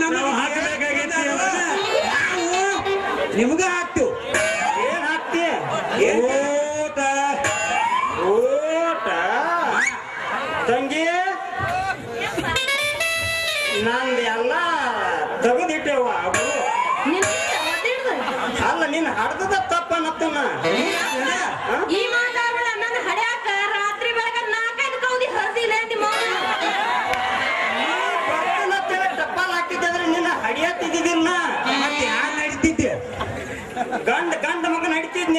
ನಾವು ಹಾಕಬೇಕಾಗೈತಿ ನಾವು ನಿಮ್ಗ ಹಾಕ್ತಿವ್ ಏನ್ ಹಾಕ್ತಿ ಓಟ ಊಟ ತಂಗಿ ನಂದು ಎಲ್ಲ ತೆಗೆದಿಟ್ಟೆವ ಅವು ಅಲ್ಲ ನೀನ್ ಹಡ್ದದ ತಪ್ಪನತ್ತನ ಈ ಮಾತಾಡಬೇಡ ನನ್ನ ಹಡ್ಯಾಕ ರಾತ್ರಿ ಬೆಳಗ ನಾಲ್ಕೈದು ಕೌದಿ ಹರಿದಿಲ್ಲ ನಿಮ್ಮ ಟಪ್ಪಲ್ ಹಾಕಿದ್ರೆ ನಿನ್ನ ಹಡಿಯತ್ತಿದ್ದಿಲ್ಲ ಮತ್ತೆ ಯಾರು ನಡೀತಿದ್ದೆ ಗಂಡ ಗಂಡ ಮಗ ನಡಿತಿದ್ನ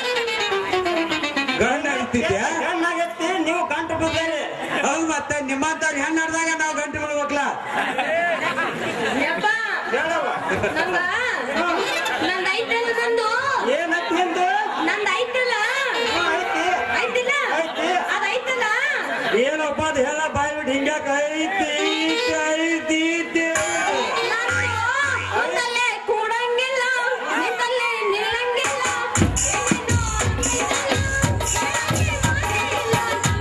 ಗಂಡ ನಡೀತಿದ್ದೆ ಹೆಣ್ಣಾಗತ್ತಿ ನೀವು ಗಂಟ ಬಿದ್ದಾರೆ ಹೌದು ಮತ್ತೆ ನಿಮ್ಮಂತವ್ರು ಹೆಣ್ಣು ನಡೆದಾಗ ನಾವು ಗಂಟೆ ಬಿಡ್ಬೇಕಲ್ಲ ಯಪ್ಪ ಹೇಳವ ನಂಗ ನಂದ್ ಐತಲ್ಲ ನಂದು ಏನತ್ ನಿಂದು ನಂದ್ ಐತಲ್ಲ ಐತಿ ಐತಿಲ್ಲ ಐತಿ. ಅದ್ ಐತಲ್ಲ ಏನಪ್ಪ ಅದು ಹೇಳ ಬಾಯ್ ಬಿಟ್ಟು ಹಿಂಗ್ಯಾಕ ಐತಿ ಐತಿ ಐತಿ ನಾನು ಕುಂತಲ್ಲೇ ಕೂಡಂಗಿಲ್ಲ ನಿಂತಲ್ಲೇ ನಿಲ್ಲಂಗಿಲ್ಲ ಏನೇನೋ ಅಂತಿದ್ದಲ್ಲ, ಹೇಳಂಗೆ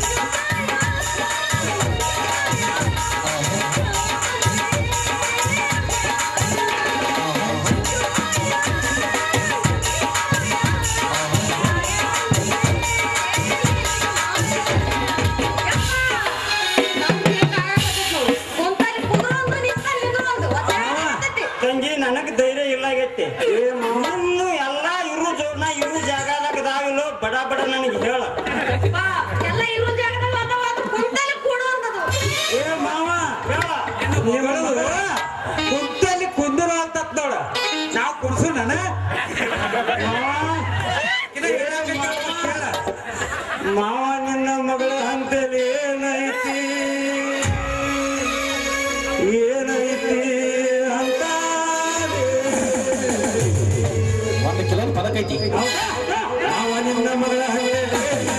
ಕುಂತಲ್ಲಿ ಕುದುರೊಂದು ನಿಂತಲ್ಲಿ ನಿಂದ್ರೊಂದು ಒದ್ದಾಡ್ತಿರ್ತೈತಿ. ತಂಗಿ ನನಗ್ ಧೈರ್ಯ ಇಲ್ಲ ಆಗೈತಿ ಇನ್ನು ಎಲ್ಲಾ ಇರು ಜೋಡ್ನ ಇರು ಜಾಗದಾಗ ಅದಾವಿಲ್ಲೋ ಬಡ ಬಡ ನನಗೆ ಹೇಳ ಬಾ, ಎಲ್ಲ ಇರೋ ಜಾಗದಾಗ ಅದಾವ, ಅದು ಕುಂತಲ್ಲಿ ಕೂಡುವಂಥದ್ದು. ಏ ಮಾವ ಹೇಳ ನೀವ್ ಹೇಳುದು ಕುಂತಲ್ಲಿ ಕುಂದರು ಅಂತ ನೋಡ ನಾವು ಕುಡ್ಸು ನಾನು ಮಾವ ನಿನ್ನ ಮಗಳ ಹಂತಲಿ ಏನೈತಿ ಏನೈತಿ ಅಂತ ಒಂದು ಕಿಲೋ ಪದಕೈತಿ ಮಾವ ನಿನ್ನ ಮಗಳ ಹಂತಲಿ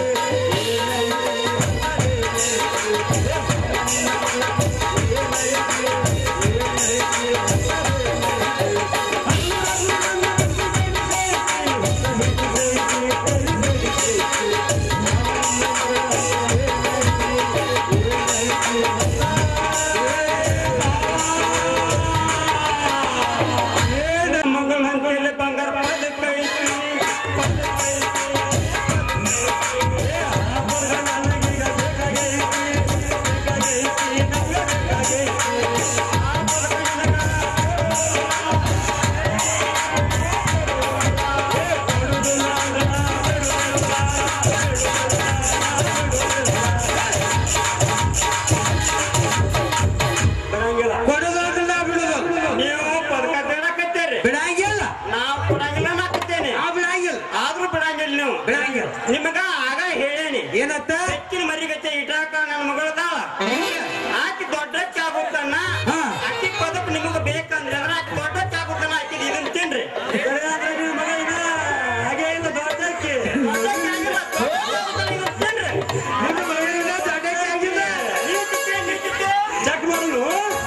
ಮಗಳ ಹಂತಲಿ ಬಂಗಾರ ಪದಕೈತಿ ಬರಂಗಿಲ್ಲ ಕೊಡೋದಿಲ್ಲ ಬಿಡೋದು ನೀವು ಪದಕ ಬೇಡಕತ್ತೀರಿ ಬಿಡಂಗಿಲ್ಲ ನಾವು ಕೊಡಂಗಿಲ್ಲ ನಾಕತ್ತೇನೆ ನಾವು ಬಿಡಂಗಿಲ್ಲ ಆದ್ರೂ ಬಿಡಂಗಿಲ್ಲ ನೀವು ಬಿಡಂಗಿಲ್ಲ ನಿಮಗ ಆಗ ಹೇಳೇನಿ ಏನತ್ತ ಹೆಚ್ಚಿನ ಮರಿಗತ್ತೆ ಇಟಾಕ ನನ್ನ ಮಗಳದಾಳ ಆಕಿ ದೊಡ್ಡ ಚಾಗುತ್ತನ್ನ ಹಾ. ಆಕಿ ಪದಕ ನಿಮಗ ಬೇಕಂದ್ರೆ ಅಂದ್ರೆ ಆಕಿ ದೊಡ್ಡ ಚಾಗುತ್ತನ್ನ ಆಕಿ ಇದನ್ನ ತಿನ್ರಿ ಮಗ ಇದ ಹಾಗೆ ಇಲ್ಲ ದೊಡ್ಡಕ್ಕಿ ತಿನ್ರಿ ನಿಮ್ಮ ಮಗಳಿಂದ ದೊಡ್ಡಕ್ಕೆ ಆಗಿಲ್ಲ. ನೀವು ತಿಂತೆ, ನೀವು ತಿಂತೆ. ಚೆಕ್ ಮಾಡಲು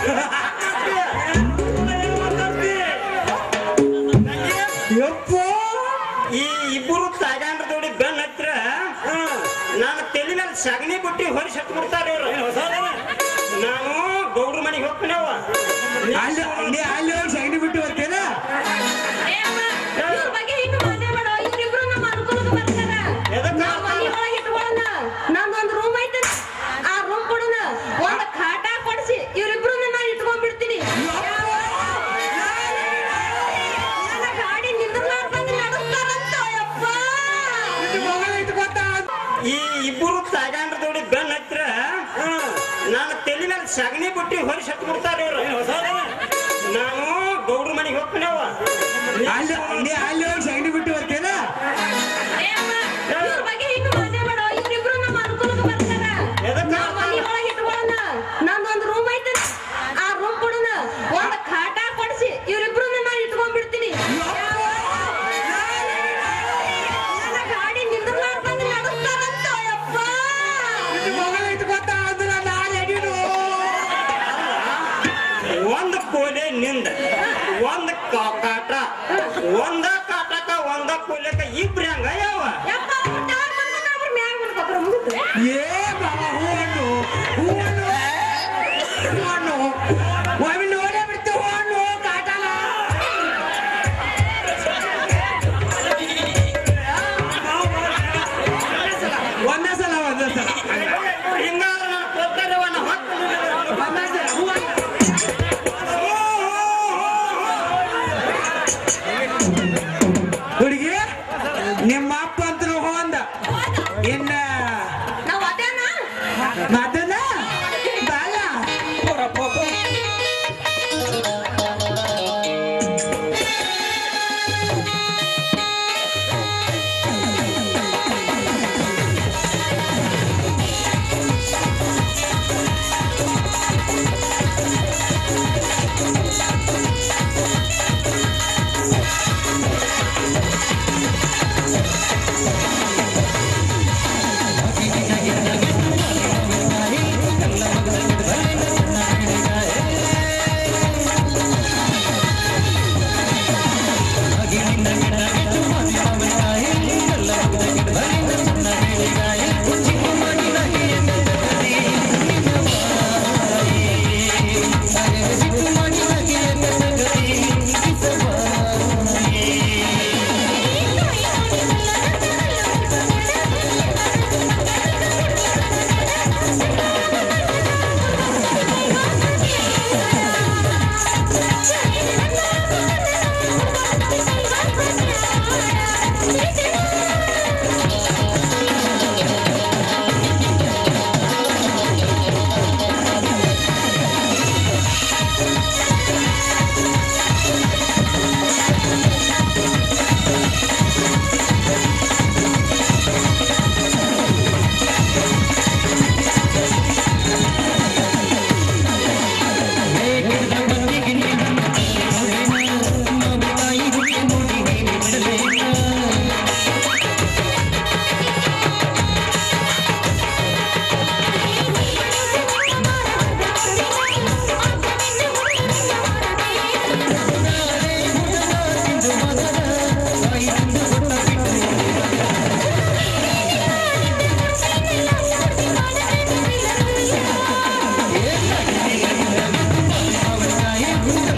ಯಪ್ಪ ಈ ಇಬ್ಬರು ತಾಜಾಂಡ್ರ ದೋಡಿ ಬೆನ್ ಹತ್ರ ನಾನು ತಲೆ ಮೇಲೆ ಸಗಣಿ ಬುಟ್ಟಿ ಹೊರಿಸಿ ಹತ್ಬಿಡ್ತಾರೆ ಇವ್ರು ನಾನು ಗೌಡ್ರ ಮನೆಗೆ ಹೋಗ್ತೀನವ ಅಲ್ಲಿ ನೀ ಅಲ್ಲಿ ಹೋಗಿ ಸಗಣಿ ಬಿಟ್ಟು ಬರ್ತೇನ ಏ ಅಮ್ಮ, ಇವ್ರ ಬಗ್ಗೆ ಹಿಂಗ್ ಮಾತಾಡ್ಬೇಡ. ಇವ್ರಿಬ್ರು ನಮ್ಮ ಅನುಕೂಲಕ್ಕೆ ಬರ್ತಾರ. ಎದಕ್ಕ? ನಾವ್ ಮನೆ ಒಳಗ್ ಇಟ್ಕೊಳ್ಳೋಣ. ನಂದೊಂದ್ ರೂಮ್ ಐತೆ ಆ ರೂಮ್ ಕೊಡೋಣ ಒಂದ್ ಕಾಟ ಕೊಡ್ಸಿ ಇವ್ರಿಬ್ರು ನಾನು ಇಟ್ಕೊಂಡ್ಬಿಡ್ತೀನಿ ನನ್ನ ಗಾಡಿ ನಿಂದ್ರಲಾರ್ದಂಗ್ ನಡೆಸ್ತಾರಂತ ಯಪ್ಪ. ಮಗಳ ಇಟ್ಕೊತ ಈ ಇಬ್ಬರು ತಾಜಾಂಡ್ರ ದೋಡಿ ಬೆನ್ ಹತ್ರ ನಾನು ತಲೆ ಮೇಲೆ ಸಗಣಿ ಬುಟ್ಟಿ ಹೊರಿಸಿ ಹತ್ಬಿಡ್ತಾರೆ ಇವ್ರು ನಾನು ಗೌಡ್ರ ಮನೆಗೆ ಹೋಗ್ತೀನವ ಅಲ್ಲಿ ನೀ ಅಲ್ಲಿ ಹೋಗಿ ಸಗಣಿ ಬಿಟ್ಟು ಬರ್ತೇನ ಏ ಅಮ್ಮ, ಇವ್ರ ಬಗ್ಗೆ ಹಿಂಗ್ ಮಾತಾಡ್ಬೇಡ. ಇವ್ರಿಬ್ರು ನಮ್ಮ ಅನುಕೂಲಕ್ಕೆ ಬರ್ತಾರ. ಎದಕ್ಕ? ನಾವ್ ಮನೆ ಒಳಗ್ ಇಟ್ಕೊಳ್ಳೋಣ. ನಂದೊಂದ್ ರೂಮ್ ಐತೆ ಆ ರೂಮ್ ಕೊಡೋಣ ಒಂದ್ ಕಾಟ ಕೊಡ್ಸಿ ಇವ್ರಿಬ್ರು ನಾನು ಇಟ್ಕೊಂಡ್ಬಿಡ್ತೀನಿ ನನ್ನ ಗಾಡಿ ನಿಂದ್ರಲಾರ್ದಂಗ್ ನಡೆಸ್ತಾರಂತ ಯಪ್ಪ. ಮಗಳ ಇಟ್ಕೊತ ಅಂದ್ರೆ ನಾನು ಎಡೀನು ಒಂದ್ ಕೋಲೆ ನಿಂದ ಒಂದ್ ಕಾ- ಕಾಟ ಒಂದ ಕಾಟಕ ಒಂದ ಕೋಲೆಕ ಇಬ್ರು ಹಂಗ ಯಾವ ಯಪ್ಪ, ಅವ್ರ್ ಮ್ಯಾಗ್ ಬಂದ್ರೆ ಅವ್ರ್ ಮ್ಯಾಗ್ ಬಿಡ್ಕೊತಾರ, ಮುಗೀತು. ಏ ಬಾಬಾ ಹೂವನ್ನು ಹೂವನ್ನು ಹೂವನ್ನು ಒಮ್ಮೆ ನೋಡೇ ಬಿಡ್ತು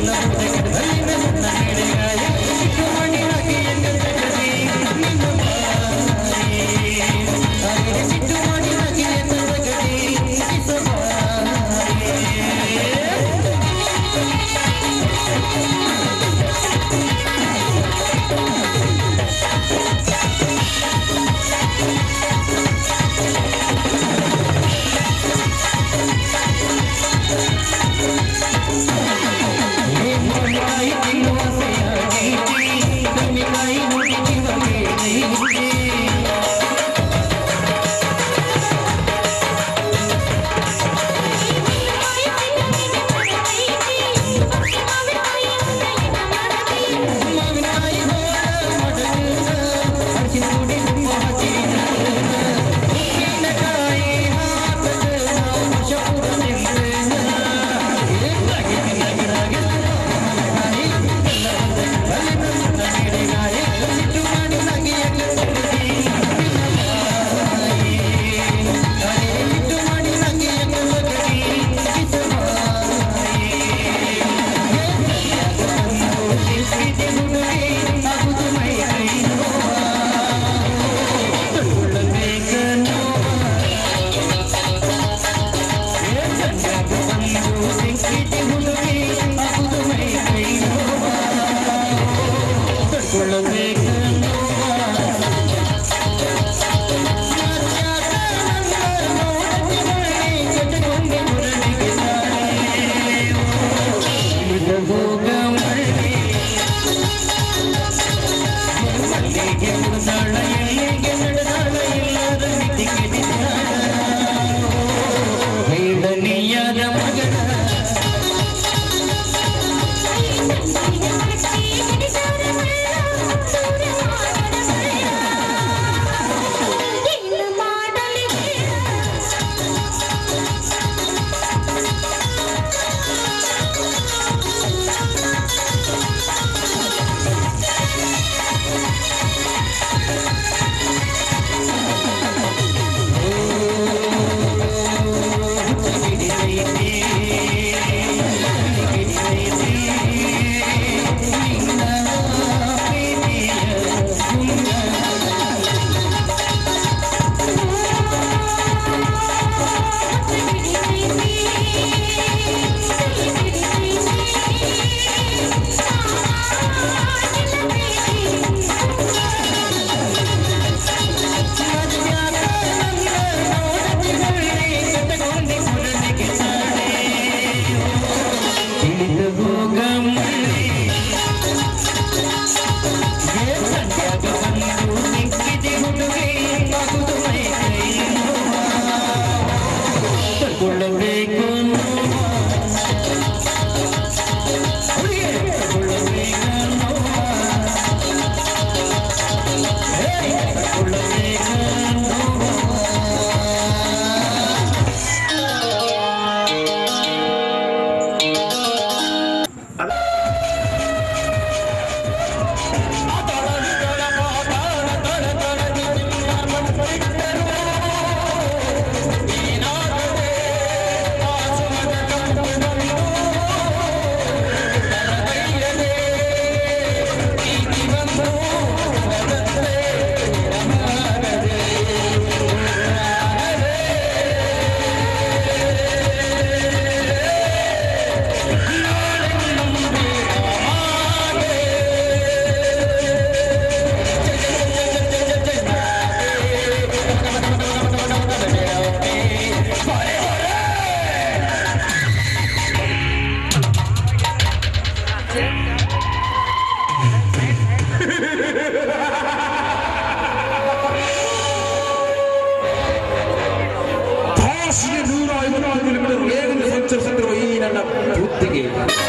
ಭಾಷೆಗೆ ನೂರ ಐವತ್ತು ಕಿಲೋಮೀಟರ್ ವೇಗದಲ್ಲಿ ಸಂಚರಿಸುತ್ತಿರುವ ಈ ನನ್ನ ಬುದ್ಧಿಗೆ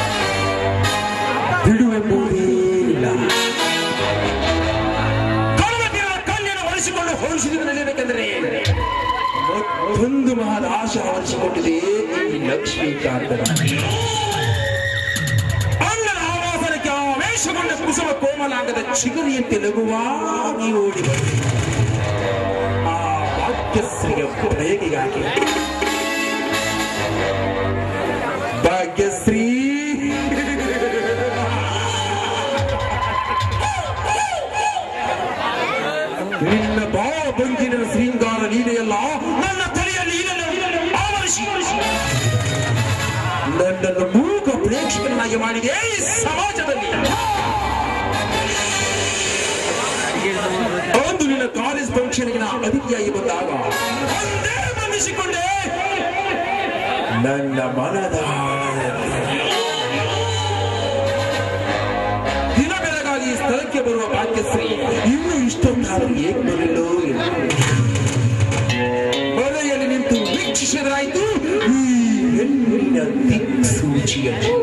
ಬಿಡುವೆಂಬುದೇ ಇಲ್ಲ ಕರುಣೆಯ ಕಣ್ಣನ್ನು ಒಲಿಸಿಕೊಂಡು ಹೋಲಿಸಿದ ನಿಲ್ಲಬೇಕೆಂದರೆ ಮತ್ತೊಂದು ಮಹದ ಆಶೆ ಆವರಿಸಿಕೊಂಡಿದೆ ಈ ಲಕ್ಷ್ಮೀಕಾಂತನ ಅಣ್ಣನ ಆವಾಸನಕ್ಕೆ ಆವೇಶಗೊಂಡ ಕುಸುಮ ಕೋಮಲಾಂಗದ ಚಿಗರಿಯಂತೆ ಲಘುವಾಗಿ ಓಡಿ ಬಂದೆ. ಆ ಭಾಗ್ಯಶ್ರೀಯ ಬಯಕೆಗಾಗಿ ಭಾಗ್ಯಶ್ರೀ ನಿನ್ನ ಭಾವ ಬಂಗಿನ ಶೃಂಗಾರ ಲೀಲೆಯಲ್ಲ ನನ್ನ ತಲೆಯಲ್ಲಿ ಇದನ್ನು ಆವರಿಸಿ ನನ್ನನ್ನು ಮೂಕ ಪ್ರೇಕ್ಷಕನಾಗಿ ಮಾಡಿದೆ ಈ ಸಮಾಜದಲ್ಲಿ ಒಂದು ನಿನ್ನ ಕಾಲೇಜ್ ಫಂಕ್ಷನ್ಗೆ ನಾ ಅತಿಥಿಯಾಗಿ ಬಂದಾಗ ಒಂದೇ ಬಂಧಿಸಿಕೊಂಡೆ ನನ್ನ ಮನದ ದಿನ ಬೆಳಗಾಗಿ ಈ ಸ್ಥಳಕ್ಕೆ ಬರುವ ಭಾಗ್ಯಶ್ರೀ ಇನ್ನೂ ಇಷ್ಟೊಂದಾದರೂ ಏಕೆ ಬರಲಿಲ್ಲೋ ಎಂದು ಮನೆಯಲ್ಲಿ ನಿಂತು ವೀಕ್ಷಿಸಿದರಾಯಿತು ಈ ಹೆಣ್ಣಿನ ದಿಕ್ಸೂಚಿಯನ್ನು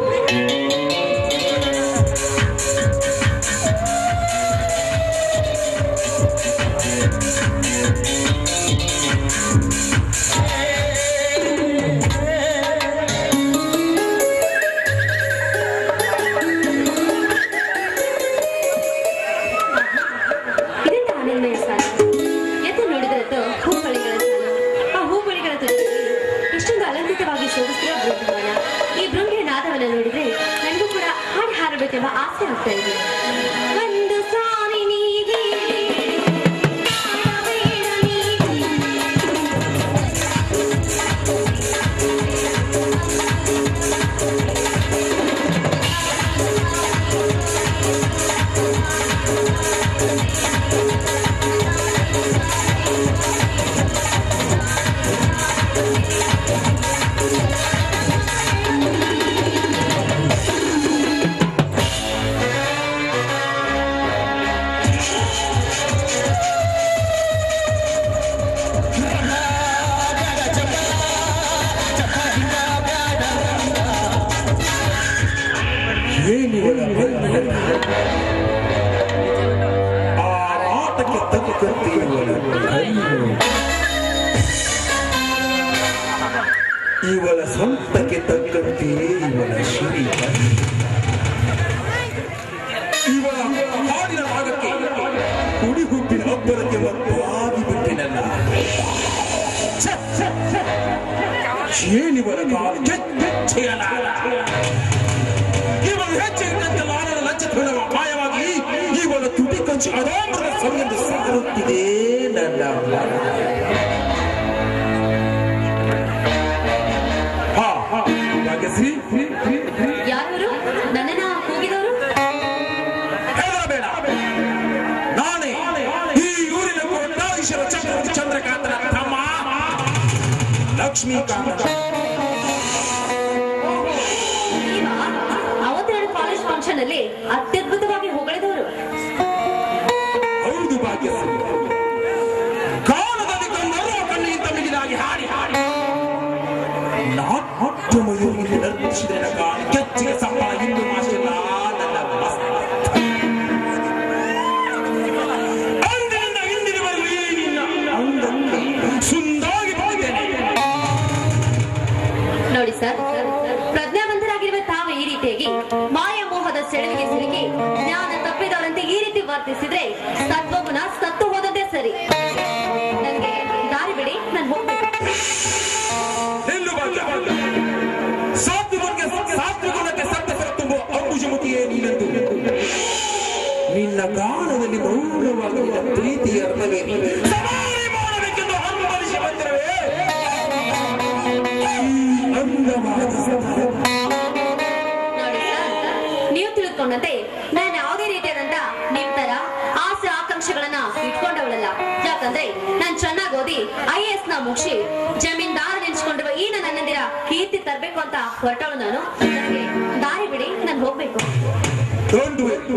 ಇದೆಂತ ಆನೆಯ ಸಾಲ ಎದ್ದು ನೋಡಿದ್ರದ್ದು ಹೂಬಳಿಗಳ ಸಾಲ ಆ ಹೂಬಳಿಗಳ ತುದಿಯಲ್ಲಿ ಎಷ್ಟೊಂದು ಅಲಂಕೃತವಾಗಿ ಶೋಭಿಸಿದ ಬೃಂದವನ ಈ ಬೃಂಗಿಯ ನಾದವನ್ನ ನೋಡಿದ್ರೆ ನನಗೂ ಕೂಡ ಹಾಡು ಹಾರಬೇಕೆಂಬ ಆಸೆ ಆಗ್ತಾ ಇದೆ ಒಂದು ಸಾರಿ ನೀಗಿ ಕಾಣಬೇಡ ನೀಗಿ. ಏನಿವಳ ಬಂಧನ? ಆ ಆಟಕ್ಕೆ ತಕ್ಕಂತೆ ಇವಳ ಕಣ್ಣು. ಇವಳ ಸ್ವಂತಕ್ಕೆ ತಕ್ಕಂತೆ ಇವಳ ಶಿರಿ ಇವಳ ಹಾಡಿನ ಭಾಗಕ್ಕೆ ಕುಡಿ ಹುಟ್ಟಿನ ಅಬ್ಬರಕ್ಕೆ ಮತ್ತಾಗಿ ಬಿಟ್ಟಿನಲ್ಲ ಛೆ, ಛೆ, ಛೆ. ಏನಿವಳ ಕಾಲು ಕೆಚ್ಚೆಯಲಾರ ಇವಳು ಹೆಚ್ಚಿನ ಲಾಲನ ಲಂಚತನವ ಮಾಯವಾಗಿ ಇವಳ ತುಟಿ ಕಚ್ಚಿ ಅಡೋಮರದ ಸವಿಯಲು ಸಾರುತ್ತಿದೆ ನನ್ನ ಮನ. ಹಾ, ಹಾ, ಭಾಗ್ಯಶ್ರೀ ಯಾರವರು ನನ್ನನ್ನ ಕೂಗಿದವರು ಹೆದರಬೇಡ ನಾನೇ ಈ ಊರಿನ ಕೋಟ್ಯಾಧೀಶರ ಚಕ್ರವರ್ತಿ ಚಂದ್ರಕಾಂತನ ತಮ್ಮ ಲಕ್ಷ್ಮೀಕಾಂತ ನೀವ ಅವತ್ತೆರಡು ಕಾಲೇಜ್ ಫಂಕ್ಷನ್ ಅಲ್ಲಿ ಅತ್ಯದ್ಭುತವಾಗಿ ಹೊಗಳಿದವರು ಹೌದು ಭಾಗ್ಯಶ್ರೀ ಕಾಲದಲ್ಲಿ ಕಣ್ಣರುವ ಕಣ್ಣಿಗಿಂತ ಮಿಗಿಲಾಗಿ ಹಾಡಿ ಹಾಡಿ ನಾಟ್ಯ ಮಯೂರಿಗೆ ನರ್ತಿಸಿದ ಕಾಲ ಕೆಚ್ಚಿಗೆ ಸಂಬಳ ಹಿಂದೂ ಮಾಸಿಲ್ಲ ನನ್ನ ಮಸ್ತ. ಅಂದಿನಿಂದ ಇಂದಿನವರೆಗೂ ಈ ನಿನ್ನ ಅಂದಲ್ಲಿ ಸುಂದಾಗಿ ಬಂದಿದ್ದೇನೆ ನೋಡಿ ಸರ್ ಪ್ರಜ್ಞಾವಂತರಾಗಿರುವ ತಾವು ಈ ರೀತಿಯಾಗಿ ಮಾಯಾಮೋಹದ ಸೆಳವಿಗೆ ಸಿಲುಕಿ ಜ್ಞಾನ ತಪ್ಪಿದವರಂತೆ ಈ ರೀತಿ ವರ್ತಿಸಿದ್ರೆ ಸತ್ವಗುಣ ಸತ್ತು ಹೋದದ್ದೇ ಸರಿ ನನಗೆ ದಾರಿ ಬಿಡಿ ನಾನು ಹೋಗ್ಬೇಕು ನಿಲ್ಲು ಭಾಗ್ಯ ಸಾತ್ವಿಕಕ್ಕೆ ಸಾತ್ವಿಕಕ್ಕೆ ಸತ್ಯ ತುಂಬುವ ಅಂಬುಜಮುಖಿಯೇ ನೀನಂದು ನಿನ್ನ ಗಾನದಲ್ಲಿ ಮೌನವಾಗಿ ನಿನ್ನ ಪ್ರೀತಿಯ ಅರ್ಥವೇ ಸವಾರಿ ಮಾಡಬೇಕೆಂದು ಹಂಬಲಿಸಿ ಬಂದಿರವೇ ಈ ಅಂದವಾದ ಸ್ಥಳ. ನೋಡಿ ಸರ್ ನೀವು ತಿಳಿದುಕೊಂಡಂತೆ ನಾನು ಯಾವುದೇ ರೀತಿಯಾದಂತ ನಿಮ್ ತರ ಆಸೆ ಆಕಾಂಕ್ಷೆಗಳನ್ನ ಇಟ್ಕೊಂಡವಳಲ್ಲ ಯಾಕಂದ್ರೆ ನಾನ್ ಚೆನ್ನಾಗಿ ಓದಿ ಐ ಎಸ್ ನ ಮುಗಿಸಿ ಜಮೀನ್ದಾರ ನೆನ್ಸ್ಕೊಂಡಿರುವ ಈ ನನ್ನ ಅಣ್ಣಂದಿರ ಕೀರ್ತಿ ತರ್ಬೇಕು ಅಂತ ಹೊರಟವಳು ನಾನು ನನಗೆ ದಾರಿ ಬಿಡಿ ನಾನು ಹೋಗ್ಬೇಕು Don't do it.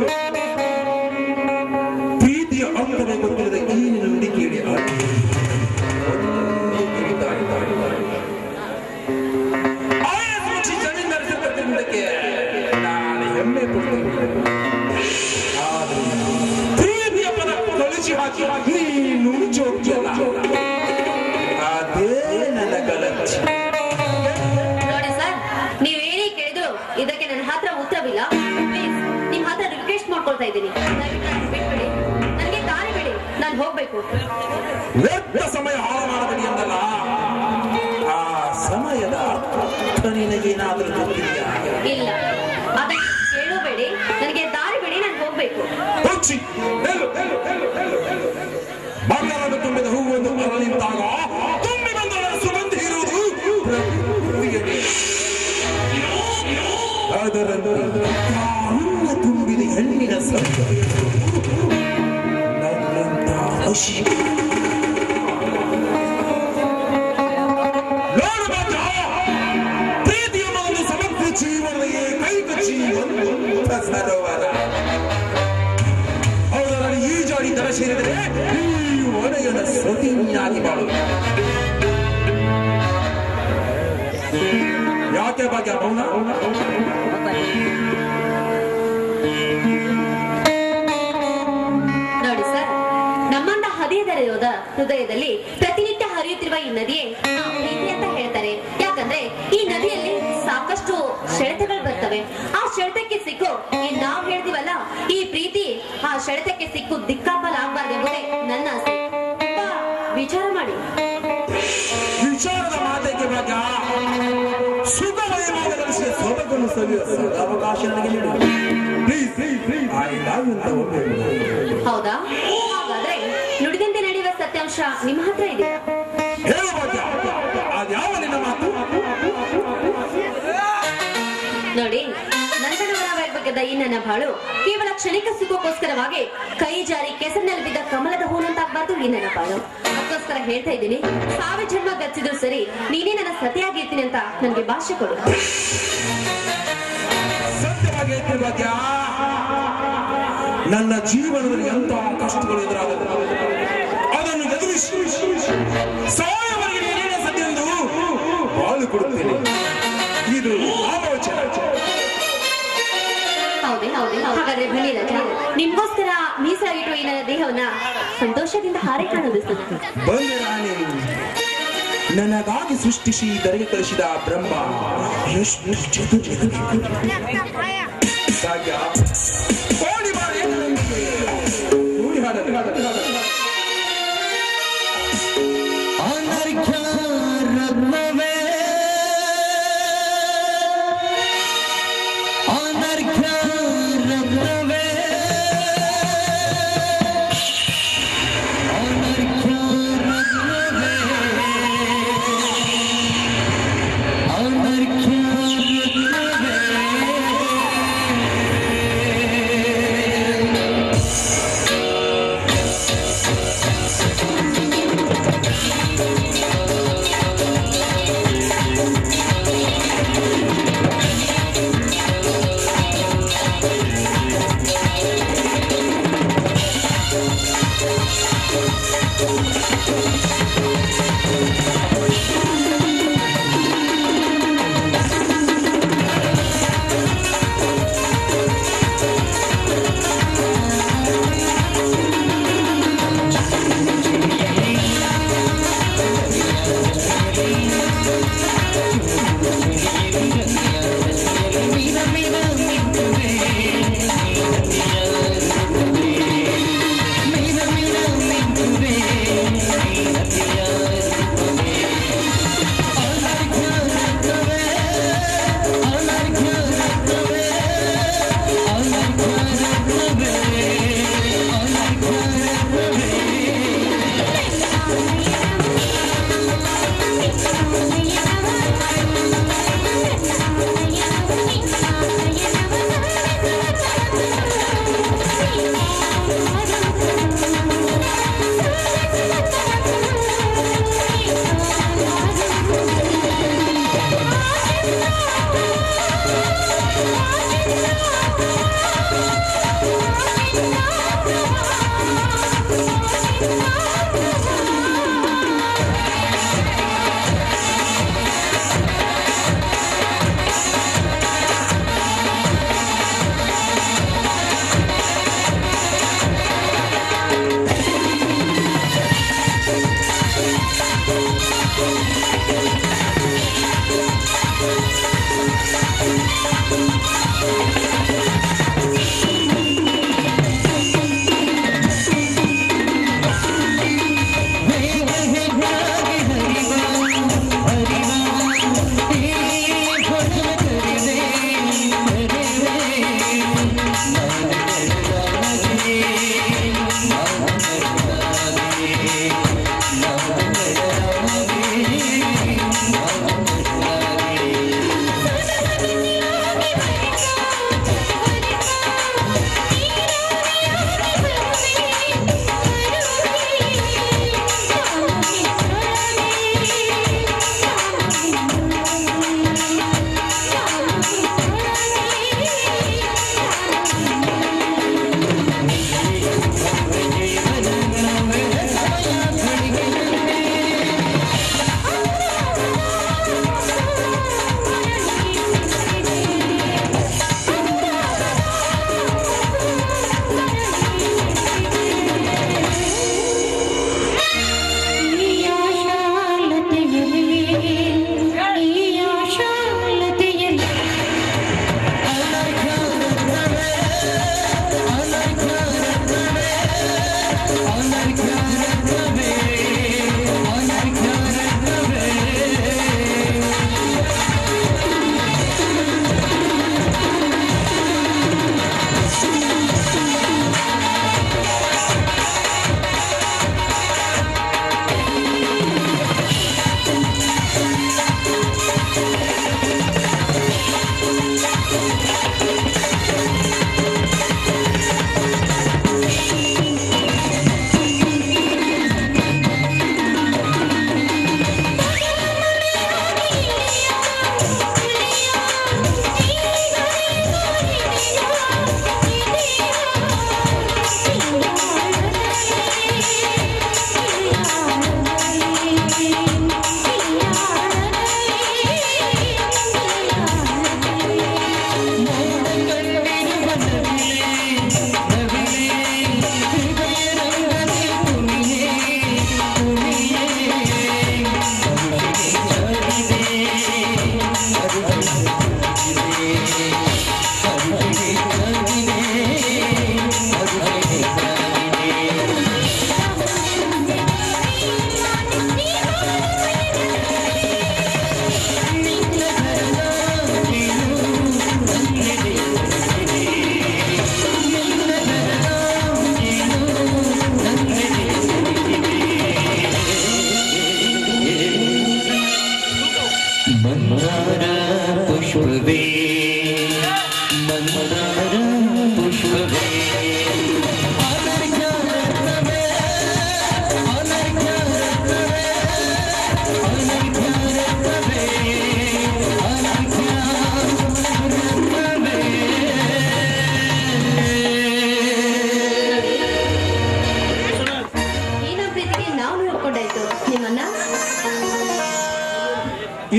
ಪ್ರೀತಿಯ ಅಂತವೇ ಗೊತ್ತಿಲ್ಲದ ಈ ನಿನ್ನ ನುಡಿ ಕೇಳಿ ಆಡಿ. ಒಂದೇ ಕಿವಿತಾಡಿ ತಾಡಿ ತಾಡಿ. ಆಯಸ್ ಮುಚ್ಚಿ ಜಮೀನ್ದಾರ ಸಿಬ್ಬಂದಿಯಿಂದಕ್ಕೆ ನಾನು ಹೆಮ್ಮೆ ಪಡ್ತೇನೆ ಆದ್ರೆ ಪ್ರೀತಿಯ ಪದ ಕಳಿಸಿ ಹಾಕಿ ನೀನು ನುಡಿಚಿ ಹೋಗ್ತೀಯಲ್ಲ ಅದೇ ನನ್ನ ಗಲಚ್ಚಿ ನೋಡಿ ಸರ್ ನೀವೇನೇ ಕೇಳಿದ್ರು ಇದಕ್ಕೆ ನನ್ನ ಹತ್ರ ಉತ್ತರವಿಲ್ಲ ಪ್ಲೀಸ್ ನಿಮ್ ಹತ್ರ ರಿಕ್ವೆಸ್ಟ್ ಮಾಡ್ಕೊಳ್ತಾ ಇದ್ದೀನಿ ದಯವಿಟ್ಟು ನನ್ನ ಬಿಟ್ಬಿಡಿ ನನಗೆ ದಾರಿ ಬಿಡಿ ನಾನು ಹೋಗ್ಬೇಕು ವ್ಯರ್ಥ ಸಮಯ ಹಾಳು ಮಾಡಬೇಡಿ ಎಂದಲ್ಲ ಆ ಸಮಯದ ಅರ್ಥ ನಿನಗೇನಾದ್ರೂ ಗೊತ್ತಿದೆಯಾ ಇಲ್ಲ ಅದಕ್ಕೆ ಕೇಳಬೇಡಿ ನನಗೆ ದಾರಿ ಬಿಡಿ ನಾನು ಹೋಗ್ಬೇಕು ಹುಚ್ಚಿ, ನಿಲ್ಲು, ನಿಲ್ಲು, ನಿಲ್ಲು, ನಿಲ್ಲು, ನಿಲ್ಲು. ತಾರುಣ್ಯ ತುಂಬಿದ ಹೆಣ್ಣಿನ ಸೌಂದರ್ಯವು ನನ್ನಂತ ಹಸಿ ನೋಡು ಮಾತ್ರ, ಪ್ರೀತಿಯ ಮೊದಲು ಸಮಗ್ರ ಜೀವನದ ಏಕೈಕ ಜೀವಂತ ಸರೋವರ ಅವರಲ್ಲಿ ಈಜಾಡಿ ದರ ಸೇರಿದರೆ ಈ ಒಡೆಯನ ಸತಿಯಾಗಿ ಬಾಳು ಯಾಕೆ ಭಾಗ್ಯ ಮೌನ ನೋಡಿ ಸರ್ ನಮ್ಮನ್ನ ಹದಿಯದರಿಯೋದ ಹೃದಯದಲ್ಲಿ ಪ್ರತಿನಿತ್ಯ ಹರಿಯುತ್ತಿರುವ ಈ ನದಿಯೇ ಆ ಪ್ರೀತಿ ಅಂತ ಹೇಳ್ತಾರೆ ಯಾಕಂದ್ರೆ ಈ ನದಿಯಲ್ಲಿ ಸಾಕಷ್ಟು ಸೆಳೆತಗಳು ಬರ್ತವೆ ಆ ಸೆಳೆತಕ್ಕೆ ಸಿಕ್ಕು ಈ ನಾವ್ ಹೇಳ್ತೀವಲ್ಲ ಈ ಪ್ರೀತಿ ಆ ಸೆಳೆತಕ್ಕೆ ಸಿಕ್ಕು ದಿಕ್ಕಾಪಲ್ ಆಗ್ಬಾರ್ದೆಂಬುದೇ ನನ್ನ ಆಸೆ ಬಾ, ವಿಚಾರ ಮಾಡಿ ವಿಚಾರದ ಮಾತಕ್ಕೆ ಭಾಗ್ಯ ಸುಖಮಯವಾದ ನಡೆಸಿದ ಸೊಬಗನ್ನು ಸವಿಯುವ ಸದಾವಕಾಶ ನನಗೆ ನೀಡು ಪ್ಲೀಸ್ ಪ್ಲೀಸ್ ಐ ಲವ್ ಅಂತ ಒಮ್ಮೆ ಹೇಳು. ಹೌದಾ ಹಾಗಾದ್ರೆ ನುಡಿದಂತೆ ನಡೆಯುವ ಸತ್ಯಾಂಶ ನಿಮ್ಮ ಹತ್ರ ಇದೆ ಹೇಳು ಭಾಗ್ಯ ಅದ್ಯಾವ ನಿನ್ನ ಮಾತು ನೋಡಿ ನಂದನವರ ವೈಭವದ ಈ ನನ್ನ ಬಾಳು ಕೇವಲ ಕ್ಷಣಿಕ ಸುಖಕ್ಕೋಸ್ಕರವಾಗಿ ಕೈ ಜಾರಿ ಕೆಸರಿನಲ್ಲಿ ಬಿದ್ದ ಕಮಲದ ಹೂನಂತಾಗ್ಬಾರ್ದು ಈ ನನ್ನ ಬಾಳು ಅದಕ್ಕೋಸ್ಕರ ಹೇಳ್ತಾ ಇದ್ದೀನಿ ಸಾವಿರ ಜನ್ಮ ಗಚ್ಚಿದ್ರು ಸರಿ ನೀನೇ ನನ್ನ ಸತಿಯಾಗಿರ್ತೀನಿ ಅಂತ ನನಗೆ ಭಾಷೆ ಕೊಡು ಸತ್ಯವಾಗಿ ಹೇಳ್ತೀನಿ ಭಾಗ್ಯ ನನ್ನ ಜೀವನದಲ್ಲಿ ಎಂತ ಕಷ್ಟಗಳು ಎದುರಾಗದು ಅದನ್ನು ಎದುರಿಸಿ ಸಾಯವರೆಗೆ ನೀನೇನೇ ಸತ್ಯ ಎಂದು ಬಾಳು ಕೊಡುತ್ತೇನೆ ಇದು ಆಲೋಚನೆ ಹೌದೇ ಹೌದೇ ಹಾಗಾದ್ರೆ ಬನ್ನಿ ರಾಜ ನಿಮ್ಗೋಸ್ಕರ ಮೀಸಲಾಗಿಟ್ಟು ಈ ನನ್ನ ದೇಹವನ್ನ ಸಂತೋಷದಿಂದ ಹಾರೆ ಕಾಣೋದಿಸ್ತದೆ ಬಂದೆ ರಾಣಿ ನನಗಾಗಿ ಸೃಷ್ಟಿಸಿ ಧರೆಗೆ ಕಳಿಸಿದ ಆ ಬ್ರಹ್ಮ ಎಷ್ಟು ಚತುರ ಭಾಗ್ಯ ಕೋಡಿ ಬಾರಿ ಕೂಡಿ ಹಾಡಲು ಅನರ್ಘ್ಯ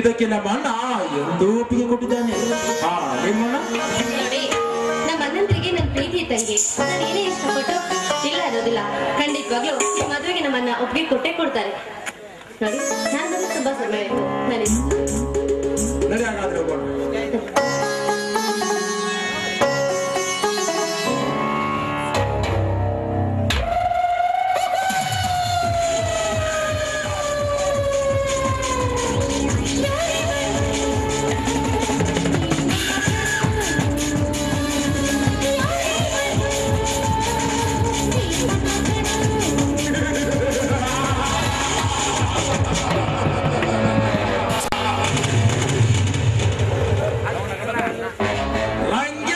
ಇದಕ್ಕೆ ನಮ್ಮ ಅಣ್ಣ ಎಂದೂ ಒಪ್ಪಿಗೆ ಕೊಟ್ಟಿದ್ದಾನೆ ಹಾ ನಿಮ್ಮಣ್ಣ ನೋಡಿ ನಮ್ಮ ಅಣ್ಣಂದ್ರಿಗೆ ನನ್ನ ಪ್ರೀತಿ ತಂಗಿ ನಾನು ಏನೇ ಇಷ್ಟಪಟ್ಟು ಇಲ್ಲ ಅನ್ನೋದಿಲ್ಲ ಖಂಡಿತವಾಗ್ಲೂ ಈ ಮದುವೆಗೆ ನಮ್ಮನ್ನ ಒಪ್ಪಿಗೆ ಕೊಟ್ಟೆ ಕೊಡ್ತಾರೆ ನೋಡಿ ನಾನು ಬಂದು ತುಂಬಾ ಸಮಯ ಆಯ್ತು ನಾನು ನಡಿ ಹಾಗಾದ್ರೆ ಹೋಗೋಣ ರಂಗ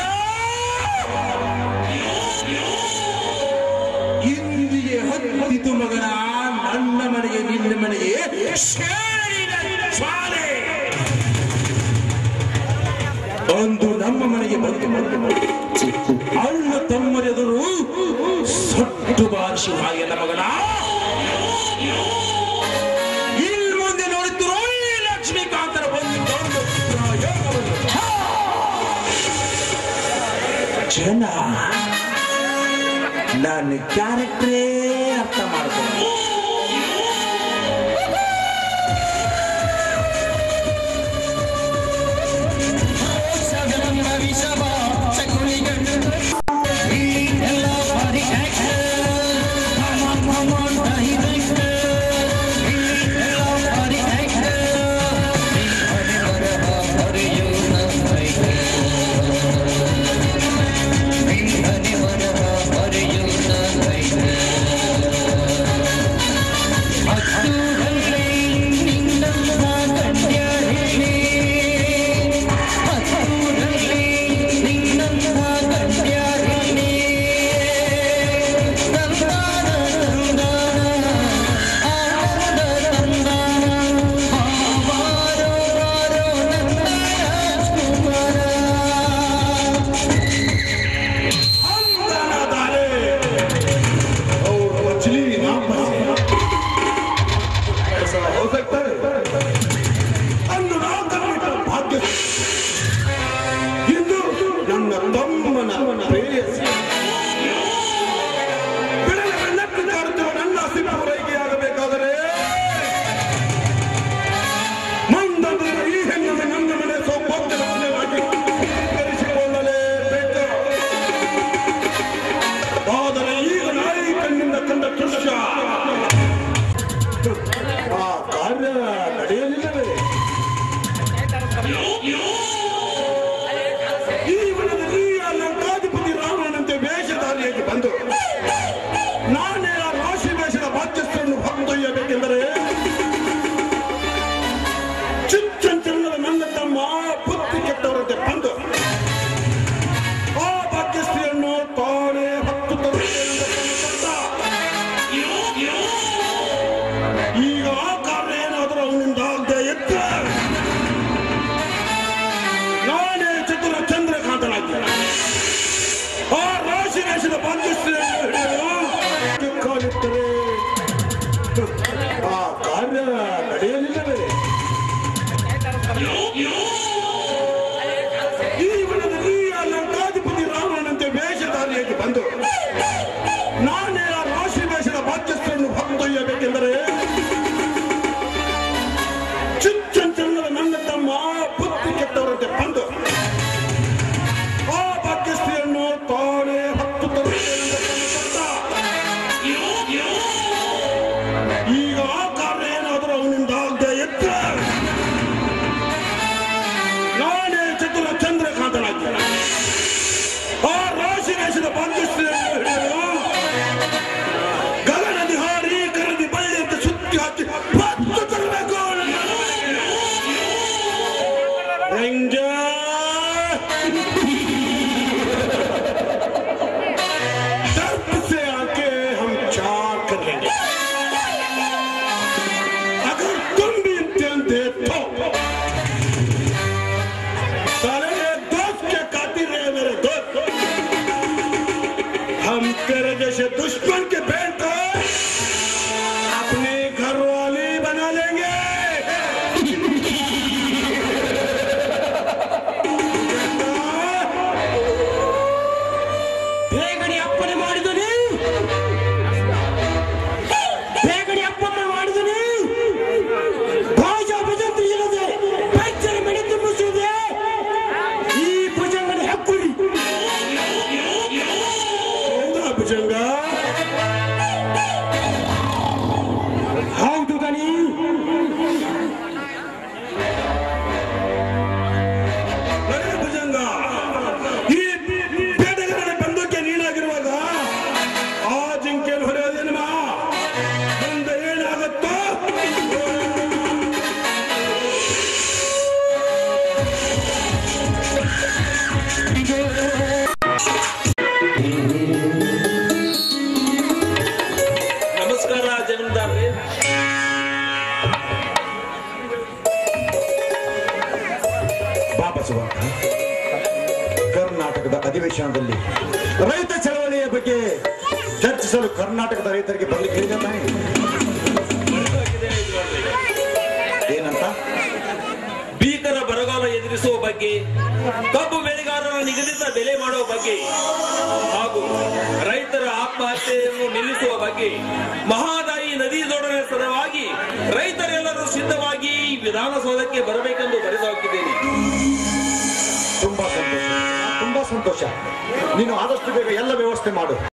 ಇಂದಿಗೆ ಹತ್ತಿತು ಮಗನ ನನ್ನ ಮನೆಗೆ ನಿನ್ನ ಮನೆಗೆ ಸೇರಿದ ಜ್ವಾಲೆ. ಅಂದು ನಮ್ಮ ಮನೆಗೆ ಬಂದು ಅಣ್ಣ ತಮ್ಮರೆದುರು ಸೊಟ್ಟು ಬಾರಿಸಿ ಹಾಗೆಲ್ಲ ಮಗನ ಇಲ್ಲಿ ಮುಂದೆ ನೋಡುತ್ತಿರೋ ಈ ಲಕ್ಷ್ಮೀಕಾಂತರ ಬಂದು ದೊಡ್ಡ ಪ್ರಯೋಗವನ್ನು ಜನ ನನ್ನ ಕ್ಯಾರೆಕ್ಟ್ರೇ ಅರ್ಥ ಮಾಡ್ಕೊಂಡು ಅಂದು ನಾಲ್ಕನೆಯ ಭಾಗ್ಯ ಇಂದು ನನ್ನ ತಮ್ಮನ ಪ್ರೇಯಸಿ ಬೆಳಗ್ಗೆ ಬೆಳ್ಳಕ್ಕೆ ಕಾಡುತ್ತಿರುವ ನನ್ನ ಹಸಿರು ಪೂರೈಕೆಯಾಗಬೇಕಾದರೆ ಮಂದದ ಈ ಹೆಣ್ಣಿನ ನನ್ನ ಮನೆ ಸೌಭಾಗ್ಯವಾಗಿ ಸ್ವೀಕರಿಸಿಕೊಳ್ಳಲೇಬೇಕು ಆದರೆ ಈಗ ನಾಯಿ ಕಣ್ಣಿಂದ ಕಂಡ ದೃಶ್ಯ ಆ ಕಾರ್ಯ ನಡೆಯಲಿಲ್ಲವೇ ಈ ವನದಲ್ಲಿ ಆ ಲಂಕಾಧಿಪತಿ ರಾವಣನಂತೆ ವೇಷಧಾರಿಯಾಗಿ ಬಂದು ನಾನೇ ಆ ರಾಶಿ ವೇಷದ ಬಾಧ್ಯಸ್ಥರನ್ನು ಹೊತ್ತೊಯ್ಯಬೇಕೆಂದರೆ ಚಿಚ್ಚಂಚಲದ ನನ್ನ ತಮ್ಮ ಬುದ್ಧಿ ಕೆಟ್ಟವರಂತೆ ಬಂದು ಆ ಭಾಗ್ಯಶ್ರೀಯನ್ನು ತಾನೇ ಹತ್ತು ಈಗ ಆ ಕಾರ್ಯ ಏನಾದರೂ ಅವನಿಂದ ಆಗದೆ ಇದ್ದರೆ ನಾನೇ ಚತುರ ಚಂದ್ರಕಾಂತನಾಗಿದ್ದೆ ಆ ರಾಶಿ ವೇಷದ ಭಾಗ್ಯಶ್ರೀಯನ್ನು ಹಿಡಿಯಲು ಕಾಲಿಟ್ಟರೆ ಆ ಕಾರ್ಯ ನಡೆಯಲಿಲ್ಲವೇ ಈ ವನದಲ್ಲಿ ಆ ಲಂಕಾಧಿಪತಿ ರಾವಣನಂತೆ ವೇಷಧಾರಿಯಾಗಿ ಬಂದು ನಾನೇ ಆ ರಾಶಿ ವೇಷದ ಬಾಧ್ಯಸ್ಥರನ್ನು ಹೊತ್ತೊಯ್ಯಬೇಕೆಂದರೆ ಚಿಚ್ಚಂಚಲದ ನನ್ನ ತಮ್ಮ ಬುದ್ಧಿ ಕೆಟ್ಟವರಂತೆ ಬಂದು ಆ ಭಾಗ್ಯಶ್ರೀಯನ್ನು ತಾನೇ ಹತ್ತು ಈಗ ಆ ಕಾರ್ಯ ಏನಾದರೂ ಅವನಿಂದ ಆಗದೆ ಇದ್ದರೆ ನಾನೇ ಚತುರ ಚಂದ್ರಕಾಂತನಾಗಿದ್ದೆ ಆ ರಾಶಿ ವೇಷದ ಭಾಗ್ಯಶ್ರೀಯನ್ನು ಹಿಡಿಯಲು ಗಗನದಿ ಹಾರಿ ಕರದಿ ಬಳ್ಳಿ ಅಂತ ಸುತ್ತಿ ಹಾಕಿ ಬತ್ತು ತರಬೇಕು ರಂಜ दर्द से आके हम चार कर लेंगे अगर तुम भी इम्तिहान दे तो साले ये दोस्त के कातिल रहे मेरे दोस्त हम तेरे जैसे दुश्मन के बहन को अपनी घरवाली बना लेंगे ಭುಜಂಗ ಹೌದು ಗಣಿ ನಡೆ ಭುಜಂಗ ಈ ಬೇಟೆಗಾರನ ಬಂದೂಕೆ ನೀನಾಗಿರುವಾಗ ಆ ಜಿಂಕೆಯನ್ನು ಹೊಡೆಯೋದೇನು ಮಾ ಮುಂದೆ ಏನಾಗುತ್ತೋ ನಮಸ್ಕಾರ ಜಮೀನ್ದಾರ್ರೆ ಪಾಪ ಕರ್ನಾಟಕದ ಅಧಿವೇಶನದಲ್ಲಿ ರೈತ ಚಳವಳಿಯ ಬಗ್ಗೆ ಚರ್ಚಿಸಲು ಕರ್ನಾಟಕದ ರೈತರಿಗೆ ಬರ್ಲಿಕ್ಕೆ ಹೇಳಿದೆ ತಾನೆ ಏನಂತ ಭೀಕರ ಬರಗಾಲ ಎದುರಿಸುವ ಬಗ್ಗೆ ಕಬ್ಬು ಬೆಳೆಗಾರರ ನಿಗದಿತ ಬೆಲೆ ಮಾಡುವ ಬಗ್ಗೆ ಹಾಗೂ ರೈತರ ಆತ್ಮಹತ್ಯೆಯನ್ನು ನಿಲ್ಲಿಸುವ ಬಗ್ಗೆ ಮಹಾದಾಯಿ ನದಿ ಜೋಡಣೆ ಸಲುವಾಗಿ ರೈತರೆಲ್ಲರೂ ಸಿದ್ಧವಾಗಿ ವಿಧಾನಸೌಧಕ್ಕೆ ಬರಬೇಕೆಂದು ಬರೆದು ಹಾಕಿದ್ದೇನೆ ತುಂಬಾ ಸಂತೋಷ ತುಂಬಾ ಸಂತೋಷ ನೀನು ಆದಷ್ಟು ಬೇಗ ಎಲ್ಲ ವ್ಯವಸ್ಥೆ ಮಾಡು